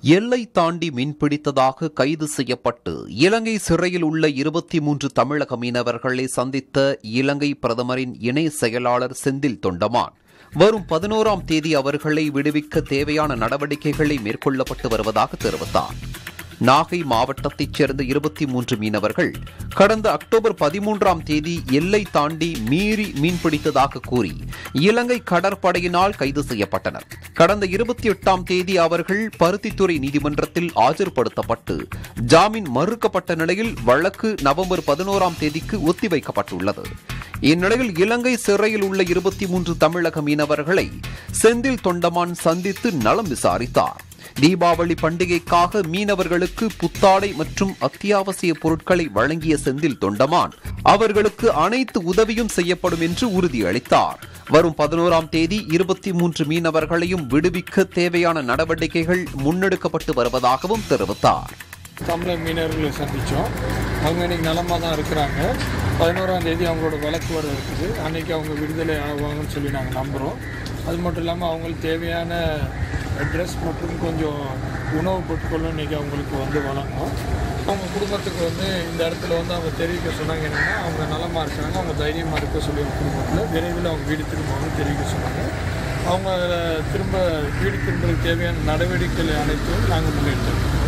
எல்லை தாண்டி மீன்பிடித்ததாக கைது செய்யப்பட்டு இலங்கை சிறையில் உள்ள இருபத்தி மூன்று தமிழக மீனவர்களை சந்தித்த இலங்கை பிரதமரின் இணை செயலாளர் செந்தில் தொண்டமான் வரும் பதினோராம் தேதி அவர்களை விடுவிக்க தேவையான நடவடிக்கைகளை மேற்கொள்ளப்பட்டு வருவதாக தெரிவித்தார் நாகை மாவட்டத்தைச் சேர்ந்த இருபத்தி மூன்று மீனவர்கள் கடந்த அக்டோபர் பதிமூன்றாம் தேதி எல்லை தாண்டி மீறி மீன்பிடித்ததாக கூறி இலங்கை கடற்படையினால் கைது செய்யப்பட்டனர் கடந்த இருபத்தி எட்டாம் தேதி அவர்கள் பருத்தித்துறை நீதிமன்றத்தில் ஆஜர்படுத்தப்பட்டு ஜாமீன் மறுக்கப்பட்ட நிலையில் வழக்கு நவம்பர் பதினோராம் தேதிக்கு ஒத்திவைக்கப்பட்டுள்ளது இந்நிலையில் இலங்கை சிறையில் உள்ள இருபத்தி மூன்று தமிழக மீனவர்களை செந்தில் தொண்டமான் சந்தித்து நலம் விசாரித்தார் தீபாவளி பண்டிகைக்காக மீனவர்களுக்கு புத்தாடை மற்றும் அத்தியாவசிய பொருட்களை வழங்கிய செந்தில் தொண்டமான் அவர்களுக்கு அனைத்து உதவியும் செய்யப்படும் என்று உறுதியளித்தார் வரும் பதினோராம் தேதி இருபத்தி மூன்று மீனவர்களையும் விடுவிக்க தேவையான நடவடிக்கைகள் முன்னெடுக்கப்பட்டு வருவதாகவும் தெரிவித்தார் தமிழக மீனவர்களை சந்தித்தோம் அவங்க இன்னைக்கு நலமாக தான் இருக்கிறாங்க பதினோராம் தேதி அவங்களோட வழக்கு வர இருக்குது அன்னைக்கு அவங்க விடுதலை ஆவாங்கன்னு சொல்லி நாங்கள் நம்புகிறோம் அது மட்டும் இல்லாமல் அவங்களுக்கு தேவையான ட்ரெஸ் மற்றும் கொஞ்சம் உணவுப் பொருட்களும் இன்றைக்கி அவங்களுக்கு வந்து வழங்கும் அவங்க குடும்பத்துக்கு வந்து இந்த இடத்துல வந்து அவங்க தெரிவிக்க சொன்னாங்க என்னென்னா அவங்க நலமாக இருக்காங்க அவங்க தைரியமாக இருக்க சொல்லி அவங்க குடும்பத்தில் விரைவில் அவங்க வீடு திரும்பவும் தெரிவிக்க சொன்னாங்க அவங்க திரும்ப வீடு திரும்புறதுக்கு தேவையான நடவடிக்கைகள் அனைத்தும் நாங்கள் முன்னெடுத்தோம்